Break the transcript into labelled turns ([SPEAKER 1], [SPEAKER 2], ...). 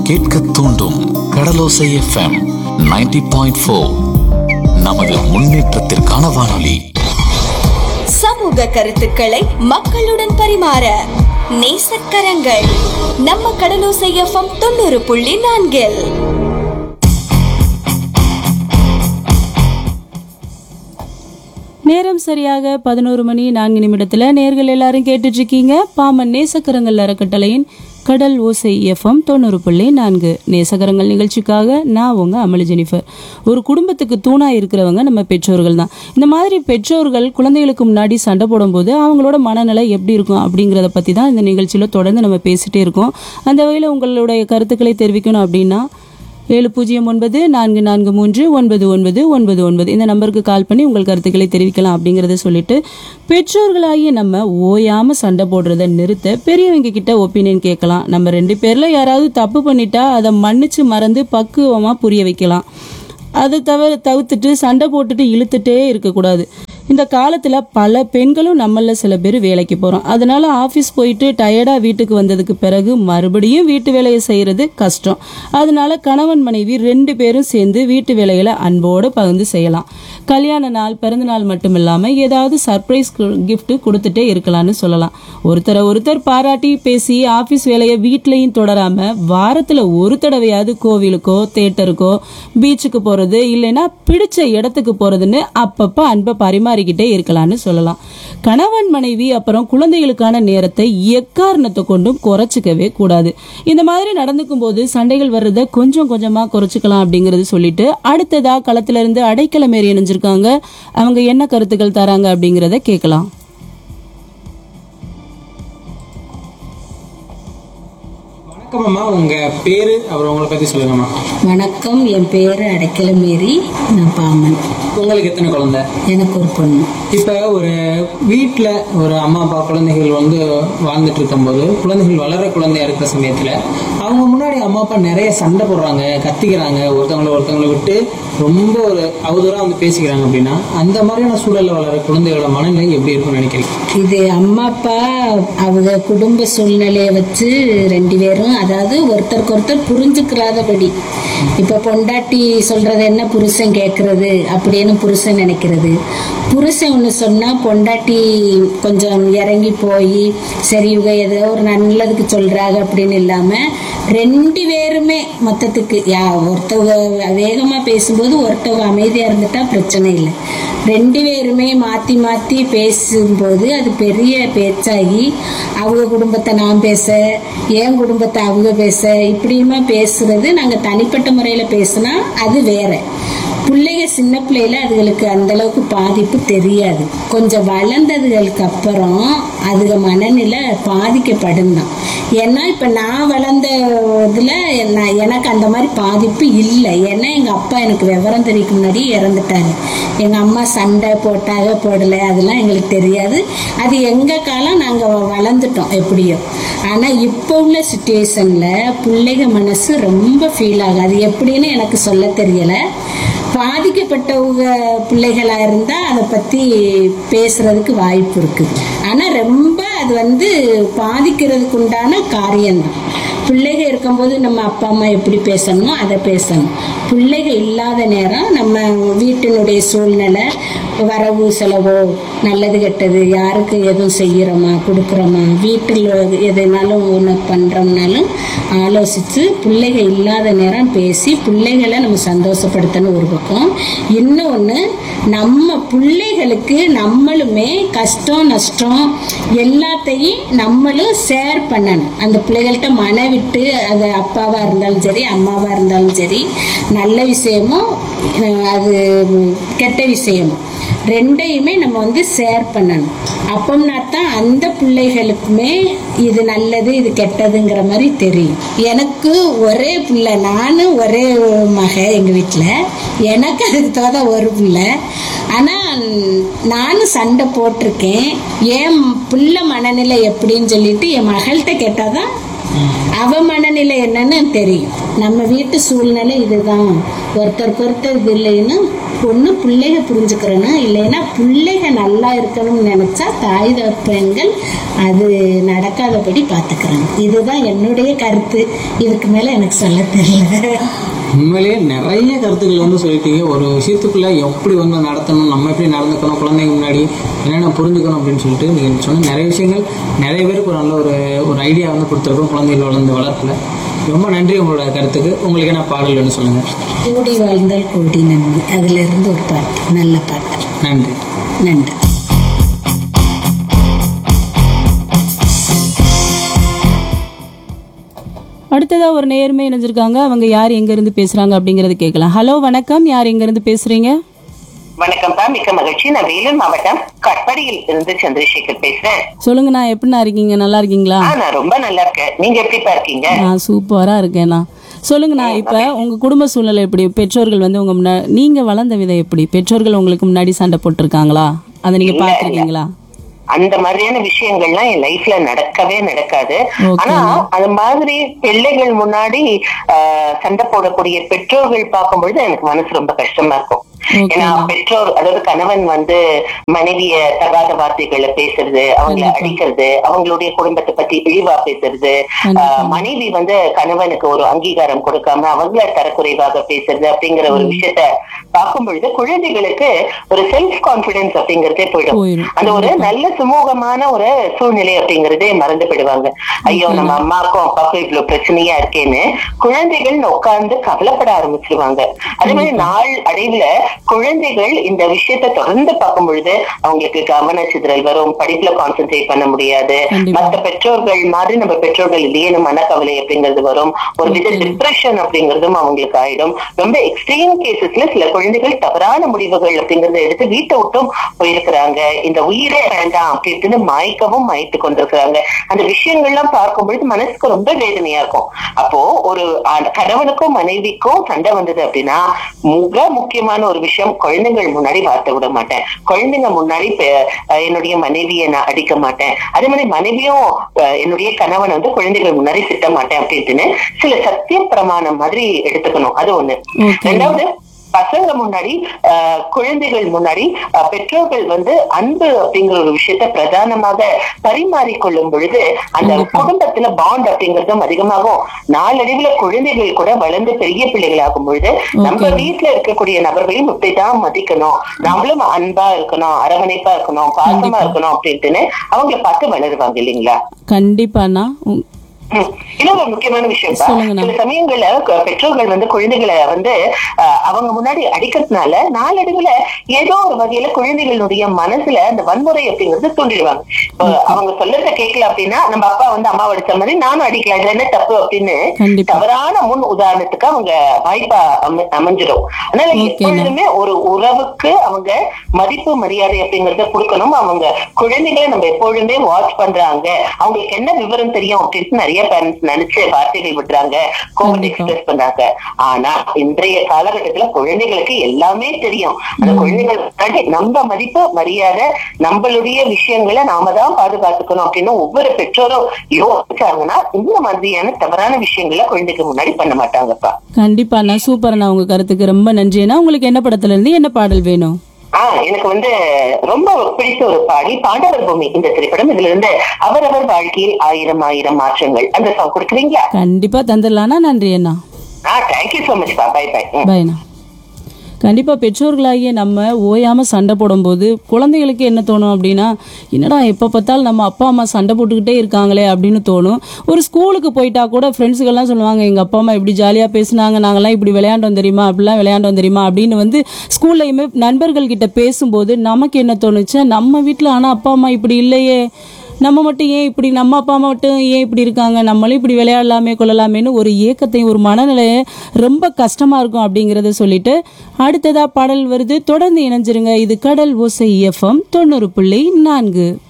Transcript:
[SPEAKER 1] கேட்க தூண்டும் கடலோசை FM 90.4 point four நமது முன்னேற்றத்திற்கான வானொலி
[SPEAKER 2] சமூக கருத்துக்களை மக்களுடன் பரிமாற நேசக்கரங்கள் நம்ம கடலோசை எஃப்எம் தொண்ணூறு புள்ளி நான்கில்
[SPEAKER 3] நேரம் சரியாக பதினோரு மணி நான்கு நிமிடத்துல நேர்கள் எல்லாரும் கேட்டுட்டு இருக்கீங்க பாமன் நேசக்கரங்கள் அறக்கட்டளையின் கடல் ஓசை எஃப்எம் தொண்ணூறு புள்ளி நான்கு நேசகரங்கள் நிகழ்ச்சிக்காக நான் உங்க அமளி ஜெனிஃபர் ஒரு குடும்பத்துக்கு தூணா இருக்கிறவங்க நம்ம பெற்றோர்கள் தான் இந்த மாதிரி பெற்றோர்கள் குழந்தைகளுக்கு முன்னாடி சண்டை போடும்போது அவங்களோட மனநிலை எப்படி இருக்கும் அப்படிங்கிறத பத்தி தான் இந்த நிகழ்ச்சியில தொடர்ந்து நம்ம பேசிட்டே இருக்கோம் அந்த வகையில் உங்களுடைய கருத்துக்களை தெரிவிக்கணும் அப்படின்னா ஏழு பூஜ்ஜியம் ஒன்பது நான்கு நான்கு மூன்று ஒன்பது ஒன்பது ஒன்பது ஒன்பது இந்த நம்பருக்கு கால் பண்ணி உங்கள் கருத்துக்களை தெரிவிக்கலாம் அப்படிங்கறத சொல்லிட்டு பெற்றோர்களாகிய நம்ம ஓயாம சண்டை போடுறத நிறுத்த பெரியவங்க கிட்ட ஒப்பீனியன் கேட்கலாம் நம்ம ரெண்டு பேர்ல யாராவது தப்பு பண்ணிட்டா அதை மன்னிச்சு மறந்து பக்குவமா புரிய வைக்கலாம் அதை தவிர தவிர்த்துட்டு சண்டை போட்டுட்டு இழுத்துட்டே இருக்கக்கூடாது இந்த காலத்துல பல பெண்களும் நம்மள சில பேர் வேலைக்கு போறோம் அதனால ஆபீஸ் போயிட்டு டயர்டா வீட்டுக்கு வந்ததுக்கு பிறகு மறுபடியும் வீட்டு வேலையை செய்யறது கஷ்டம் அதனால கணவன் மனைவி ரெண்டு பேரும் சேர்ந்து வீட்டு வேலைகளை அன்போடு பகிர்ந்து செய்யலாம் கல்யாண நாள் பிறந்த நாள் மட்டும் இல்லாம ஏதாவது சர்ப்ரைஸ் gift கொடுத்துட்டே இருக்கலாம்னு சொல்லலாம் ஒருத்தரை ஒருத்தர் பாராட்டி பேசி ஆபீஸ் வேலையை வீட்லயும் தொடராம வாரத்துல ஒரு தடவையாவது கோவிலுக்கோ தேட்டருக்கோ பீச்சுக்கு போறது இல்லைன்னா பிடிச்ச இடத்துக்கு போறதுன்னு அப்பப்ப அன்பை பரிமாறிக்கிட்டே இருக்கலாம்னு சொல்லலாம் கணவன் மனைவி அப்புறம் குழந்தைகளுக்கான நேரத்தை எக்காரணத்தை கொண்டும் குறைச்சிக்கவே கூடாது இந்த மாதிரி நடந்துக்கும் போது சண்டைகள் வர்றதை கொஞ்சம் கொஞ்சமா குறைச்சிக்கலாம் அப்படிங்கறது சொல்லிட்டு அடுத்ததா களத்துல இருந்து அடைக்கலமேறி இணைஞ்சிருக்காங்க அவங்க என்ன கருத்துக்கள் தராங்க அப்படிங்கறத கேட்கலாம்
[SPEAKER 4] வணக்கம் அம்மா உங்க பேரு அப்புறம் உங்களை பத்தி சொல்லுங்கம்மா
[SPEAKER 5] வணக்கம் என் பேரு அடைக்கல மேரி நான் பாமன்
[SPEAKER 4] உங்களுக்கு எத்தனை குழந்தை
[SPEAKER 5] எனக்கு ஒரு பொண்ணு
[SPEAKER 4] இப்ப ஒரு வீட்ல ஒரு அம்மா அப்பா குழந்தைகள் வந்து வாழ்ந்துட்டு இருக்கும்போது குழந்தைகள் வளர குழந்தையா இருக்கிற சமயத்துல அவங்க முன்னாடி அம்மா அப்பா நிறைய சண்டை போடுறாங்க கத்திக்கிறாங்க ஒருத்தவங்களை ஒருத்தவங்களை விட்டு ரொம்ப ஒரு அவதூறா வந்து பேசிக்கிறாங்க அப்படின்னா அந்த மாதிரியான சூழல்ல வளர குழந்தைகளோட மனநிலை எப்படி இருக்கும்னு நினைக்கிறீங்க
[SPEAKER 5] இது அம்மா அப்பா அவங்க குடும்ப சூழ்நிலையை வச்சு ரெண்டு பேரும் அதாவது ஒருத்தருக்கு ஒருத்தர் புரிஞ்சுக்கிறாதபடி இப்ப பொண்டாட்டி சொல்றது என்ன புருஷன் கேட்கறது அப்படின்னு புருஷன் நினைக்கிறது புருஷன் ஒன்று சொன்னா பொண்டாட்டி கொஞ்சம் இறங்கி போய் சரி இவங்க ஏதோ ஒரு நல்லதுக்கு சொல்றாங்க அப்படின்னு இல்லாம ரெண்டு பேருமே மொத்தத்துக்கு யா ஒருத்தவங்க வேகமா பேசும்போது ஒருத்தவங்க அமைதியா இருந்துட்டா பிரச்சனை இல்லை ரெண்டு பேருமே மாத்தி மாத்தி பேசும்போது அது பெரிய பேச்சாகி அவங்க குடும்பத்தை நான் பேச என் குடும்பத்தை அவங்க பேச இப்படியுமா பேசுறது நாங்க தனிப்பட்ட முறையில பேசினா அது வேற பிள்ளைங்க சின்ன பிள்ளையில அதுகளுக்கு அந்த அளவுக்கு பாதிப்பு தெரியாது கொஞ்சம் வளர்ந்ததுகளுக்கு அப்புறம் அதுக மனநிலை பாதிக்கப்படும் தான் ஏன்னா இப்ப நான் வளர்ந்த இதுல நான் எனக்கு அந்த மாதிரி பாதிப்பு இல்லை ஏன்னா எங்க அப்பா எனக்கு விவரம் தெரியக்கு முன்னாடி இறந்துட்டாரு எங்க அம்மா சண்டை போட்டாக போடலை அதெல்லாம் எங்களுக்கு தெரியாது அது எங்க காலம் நாங்க வளர்ந்துட்டோம் எப்படியோ ஆனா இப்போ உள்ள சுச்சுவேஷன்ல பிள்ளைங்க மனசு ரொம்ப ஃபீல் ஆகும் அது எப்படின்னு எனக்கு சொல்ல தெரியல பாதிக்கப்பட்டவங்க பிள்ளைகளா இருந்தா அதை பத்தி பேசுறதுக்கு வாய்ப்பு இருக்கு ஆனா ரொம்ப அது வந்து பாதிக்கிறதுக்கு உண்டான காரியம்தான் பிள்ளைக இருக்கும்போது நம்ம அப்பா அம்மா எப்படி பேசணுமோ அதை பேசணும் பிள்ளைக இல்லாத நேரம் நம்ம வீட்டினுடைய சூழ்நிலை வரவு செலவோ நல்லது கெட்டது யாருக்கு எதுவும் செய்கிறோமா கொடுக்குறோமா வீட்டில் எதுனாலும் ஒன்று பண்ணுறோம்னாலும் ஆலோசித்து பிள்ளைக இல்லாத நேரம் பேசி பிள்ளைகளை நம்ம சந்தோஷப்படுத்தணும் ஒரு பக்கம் இன்னொன்று நம்ம பிள்ளைகளுக்கு நம்மளுமே கஷ்டம் நஷ்டம் எல்லாத்தையும் நம்மளும் ஷேர் பண்ணணும் அந்த பிள்ளைகள்கிட்ட மன விட்டு அது அப்பாவா இருந்தாலும் சரி அம்மாவா இருந்தாலும் சரி நல்ல விஷயமோ அஹ் அது கெட்ட விஷயமோ ரெண்டையுமே நம்ம வந்து ஷேர் பண்ணணும் அப்போம்னா தான் அந்த பிள்ளைகளுக்குமே இது நல்லது இது கெட்டதுங்கிற மாதிரி தெரியும் எனக்கு ஒரே பிள்ளை நானும் ஒரே மக எங்கள் வீட்டில் எனக்கு அதுக்கு தோத ஒரு பிள்ளை ஆனால் நானும் சண்டை போட்டிருக்கேன் என் பிள்ளை மனநிலை எப்படின்னு சொல்லிட்டு என் மகள்கிட்ட கேட்டால் தான் அவ மனநிலை என்னன்னு தெரியும் நம்ம வீட்டு சூழ்நிலை இதுதான் ஒருத்தருக்கு ஒருத்தர் இது இல்லைன்னா ஒண்ணு பிள்ளைக புரிஞ்சுக்கிறனா இல்லைன்னா பிள்ளைக நல்லா இருக்கணும்னு நினைச்சா தாய் தப்பெண்கள் அது நடக்காதபடி பாத்துக்கிறாங்க இதுதான் என்னுடைய கருத்து இதுக்கு மேல எனக்கு சொல்ல தெரியல
[SPEAKER 4] உண்மையிலேயே நிறைய கருத்துக்கள் வந்து சொல்லிட்டீங்க ஒரு விஷயத்துக்குள்ள எப்படி வந்து நடத்தணும் நம்ம எப்படி நடந்துக்கணும் குழந்தைங்க முன்னாடி என்னென்ன புரிஞ்சுக்கணும் அப்படின்னு சொல்லிட்டு நீங்கள் சொன்ன நிறைய விஷயங்கள் நிறைய பேருக்கு ஒரு நல்ல ஒரு ஒரு ஐடியா வந்து கொடுத்துருக்கோம் குழந்தைகள் வளர்ந்த வளர்ப்புல ரொம்ப நன்றி உங்களோட கருத்துக்கு உங்களுக்கு என்ன பாடல் வேணும் சொல்லுங்க
[SPEAKER 5] கூடி வாழ்ந்தால் கோடி நன்மை அதுல இருந்து ஒரு பாட்டு நல்ல பாட்டு
[SPEAKER 4] நன்றி
[SPEAKER 5] நன்றி
[SPEAKER 3] அடுத்ததா ஒரு நேர்மை இணைஞ்சிருக்காங்க அவங்க யார் எங்க இருந்து பேசுறாங்க அப்படிங்கறது கேட்கலாம் ஹலோ வணக்கம் யார் எங்க இருந்து பேசுறீங்க
[SPEAKER 6] வணக்கம்ப்பா மிக்க மகிழ்ச்சி நான் வேலூர் மாவட்டம் கட்படியில் இருந்து சந்திரசேகர் பேசுறேன்
[SPEAKER 3] சொல்லுங்க நான் எப்படிண்ணா இருக்கீங்க நல்லா இருக்கீங்களா
[SPEAKER 6] ஆ நான் ரொம்ப நல்லா இருக்கேன் நீங்க எப்படிப்பா இருக்கீங்க
[SPEAKER 3] நான் சூப்பரா இருக்கேண்ணா சொல்லுங்கண்ணா இப்ப உங்க குடும்ப சூழ்நிலை எப்படி பெற்றோர்கள் வந்து உங்க முன்னாடி நீங்க வளர்ந்த விதம் எப்படி பெற்றோர்கள் உங்களுக்கு முன்னாடி சண்டை போட்டிருக்காங்களா அதை நீங்க
[SPEAKER 6] இல்ல,
[SPEAKER 3] பாத்திருக்கீங்களா
[SPEAKER 6] அந்த மாதிரியான விஷயங்கள்லாம் என் லைஃப்ல நடக்கவே நடக்காது
[SPEAKER 3] Okay.
[SPEAKER 6] ஆனா அந்த மாதிரி பிள்ளைகள் முன்னாடி ஆஹ், சண்டை போடக்கூடிய பெற்றோர்கள் பார்க்கும்பொழுது எனக்கு மனசு ரொம்ப கஷ்டமா இருக்கும்
[SPEAKER 3] Okay.
[SPEAKER 6] ஏன்னா பெற்றோர் அதாவது கணவன் வந்து மனைவிய தகாத வார்த்தைகளை பேசுறது அவங்கள
[SPEAKER 3] கண்டிப்பா.
[SPEAKER 6] அடிக்கிறது அவங்களுடைய குடும்பத்தை பத்தி இழிவா பேசுறது
[SPEAKER 3] கண்டிப்பா.
[SPEAKER 6] ஆஹ், மனைவி வந்து கணவனுக்கு ஒரு அங்கீகாரம் கொடுக்காம அவங்கள தரக்குறைவாக பேசுறது அப்படிங்கிற ஒரு விஷயத்த பார்க்கும் பொழுது குழந்தைகளுக்கு ஒரு செல்ஃப் கான்பிடன்ஸ் அப்படிங்கறதே போயிடும்
[SPEAKER 3] போயிடும்.
[SPEAKER 6] அந்த ஒரு நல்ல சுமூகமான ஒரு சூழ்நிலை அப்படிங்கறதே மறந்து போயிடுவாங்க ஐயோ நம்ம அம்மாக்கும் அப்பாவுக்கும் இவ்வளவு பிரச்சனையா இருக்கேன்னு குழந்தைகள் உட்கார்ந்து கவலைப்பட ஆரம்பிச்சிருவாங்க அதே மாதிரி நாள் அடைவுல குழந்தைகள் இந்த விஷயத்த தொடர்ந்து பார்க்கும் பொழுது அவங்களுக்கு கவன சிதறல் வரும் படிப்புல கான்சென்ட்ரேட் பண்ண முடியாது
[SPEAKER 3] கண்டிப்பா.
[SPEAKER 6] மத்த பெற்றோர்கள் மாதிரி நம்ம பெற்றோர்கள் இல்லையே மனக்கவலை அப்படிங்கிறது வரும் ஒரு வித டிப்ரெஷன் அப்படிங்கறதும் அவங்களுக்கு ஆயிடும் ரொம்ப எக்ஸ்ட்ரீம் கேசஸ்ல சில குழந்தைகள் தவறான முடிவுகள் அப்படிங்கறத எடுத்து வீட்டை விட்டும் போயிருக்கிறாங்க இந்த உயிரே வேண்டாம் அப்படின்னு மாய்க்கவும் மாய்த்து கொண்டிருக்கிறாங்க அந்த விஷயங்கள்லாம் பார்க்கும் பொழுது மனசுக்கு ரொம்ப வேதனையா இருக்கும் அப்போ ஒரு ஆண்- கணவனுக்கும் மனைவிக்கும் சண்டை வந்தது அப்படின்னா மிக முக்கியமான ஒரு விஷயம் குழந்தைகள் முன்னாடி வார்த்தை விட மாட்டேன் குழந்தைங்க முன்னாடி பெ- அஹ் என்னுடைய மனைவியை நான் அடிக்க மாட்டேன் அதே மாதிரி மனைவியும் அஹ், என்னுடைய கணவன் வந்து குழந்தைகள் முன்னாடி திட்ட மாட்டேன் அப்படின்ட்டுன்னு சில சத்திய பிரமாணம் மாதிரி எடுத்துக்கணும் அது ஒண்ணு
[SPEAKER 3] Okay.
[SPEAKER 6] ரெண்டாவது பசங்க முன்னாடி அஹ், குழந்தைகள் முன்னாடி அஹ், பெற்றோர்கள் வந்து அன்பு அப்படிங்கிற ஒரு விஷயத்த பிரதானமாக பரிமாறிக்கொள்ளும் பொழுது அந்த குடும்பத்துல பாண்ட் அப்படிங்கறதும் அதிகமாகும் நாளடைவுல குழந்தைகள் கூட வளர்ந்து பெரிய பிள்ளைகள் ஆகும் பொழுது நம்ம வீட்டுல இருக்கக்கூடிய நபர்களையும் இப்படிதான் மதிக்கணும் நம்மளும் அன்பா இருக்கணும் அரவணைப்பா இருக்கணும் பாசமா இருக்கணும் அப்படின்ட்டுன்னு அவங்கள பார்த்து வளருவாங்க இல்லைங்களா
[SPEAKER 3] கண்டிப்பாண்ணா உம்,
[SPEAKER 6] ம். இன்னொரு முக்கியமான விஷயம் பா.
[SPEAKER 3] சொல்லுங்கண்ணா.
[SPEAKER 6] சில சமயங்கள்ல க- பெற்றோர்கள் வந்து குழந்தைகளை வந்து அஹ், அவங்க முன்னாடி அடிக்கிறதுனால நாளடைவுல ஏதோ ஒரு வகையில குழந்தைகளுடைய மனசுல அந்த வன்முறை அப்படிங்கறது தூண்டிடுவாங்க இப்போ அவங்க சொல்றத கேட்கல அப்படின்னா நம்ம அப்பா வந்து அம்மா அடிச்ச மாதிரி நானும் அடிக்கலாம் இதுல என்ன தப்பு அப்படின்னு
[SPEAKER 3] கண்டிப்பா.
[SPEAKER 6] தவறான முன் உதாரணத்துக்கு அவங்க வாய்ப்பா அமை- அமைஞ்சிடும் அதனால
[SPEAKER 3] ஓகேண்ணா.
[SPEAKER 6] எப்பொழுதுமே ஒரு உறவுக்கு அவங்க மதிப்பு மரியாதை அப்படிங்கறத கொடுக்கணும் அவங்க குழந்தைகளை நம்ம எப்பொழுதுமே வாட்ச் பண்றாங்க அவங்களுக்கு என்ன விவரம் தெரியும் அப்படின்னு நிறைய பேரண்ட்ஸ் நினைச்சு வார்த்தைகள் விடுறாங்க கோவத்தை
[SPEAKER 3] கண்டிப்பா.
[SPEAKER 6] எக்ஸ்பிரஸ் பண்றாங்க ஆனா இன்றைய காலகட்டத்துல குழந்தைகளுக்கு எல்லாமே தெரியும் அந்த குழந்தைகள் முன்னாடி நம்ம மதிப்பு மரியாதை நம்மளுடைய விஷயங்களை நாம தான் பாதுகாத்துக்கணும் அப்படின்னு ஒவ்வொரு பெற்றோரும் யோசிச்சாங்கன்னா இந்த மாதிரியான தவறான விஷயங்களை குழந்தைக்கு முன்னாடி பண்ண மாட்டாங்கப்பா
[SPEAKER 3] கண்டிப்பாண்ணா சூப்பர்ண்ணா உங்க கருத்துக்கு ரொம்ப நன்றிண்ணா உங்களுக்கு என்ன படத்துல இருந்து என்ன பாடல் வேணும்
[SPEAKER 6] ஆஹ் எனக்கு வந்து ரொம்ப பிடித்த ஒரு பாடி பாண்டவர் பூமி இந்த திரைப்படம் இதுல இருந்து அவரவர் வாழ்க்கையில் ஆயிரம் ஆயிரம் மாற்றங்கள் அந்த சாங் கொடுக்குறீங்களா
[SPEAKER 3] கண்டிப்பா தந்துடலாண்ணா நன்றி அண்ணா
[SPEAKER 6] ஆஹ் தேங்க்யூ சோ மச் பா பை பை
[SPEAKER 3] பாய்ண்ணா கண்டிப்பாக பெற்றோர்களாகிய நம்ம ஓயாமல் சண்டை போடும்போது குழந்தைகளுக்கு என்ன தோணும் அப்படின்னா என்னடா எப்போ பார்த்தாலும் நம்ம அப்பா அம்மா சண்டை போட்டுக்கிட்டே இருக்காங்களே அப்படின்னு தோணும் ஒரு ஸ்கூலுக்கு போயிட்டா கூட ஃப்ரெண்ட்ஸுக்கெல்லாம் சொல்லுவாங்க எங்கள் அப்பா அம்மா இப்படி ஜாலியாக பேசுனாங்க நாங்கள்லாம் இப்படி விளையாண்டோம் தெரியுமா அப்படிலாம் விளையாண்டோம் தெரியுமா அப்படின்னு வந்து ஸ்கூல்லையுமே நண்பர்கள் கிட்ட பேசும்போது நமக்கு என்ன தோணுச்சு நம்ம வீட்டில் ஆனால் அப்பா அம்மா இப்படி இல்லையே நம்ம மட்டும் ஏன் இப்படி நம்ம அப்பா அம்மா மட்டும் ஏன் இப்படி இருக்காங்க நம்மளும் இப்படி விளையாடலாமே கொள்ளலாமேன்னு ஒரு ஏக்கத்தையும் ஒரு மனநிலையை ரொம்ப கஷ்டமா இருக்கும் அப்படிங்கறத சொல்லிட்டு அடுத்ததா பாடல் வருது தொடர்ந்து இணைஞ்சிருங்க இது கடல் ஓசை எஃப்எம் தொண்ணூறு புள்ளி நான்கு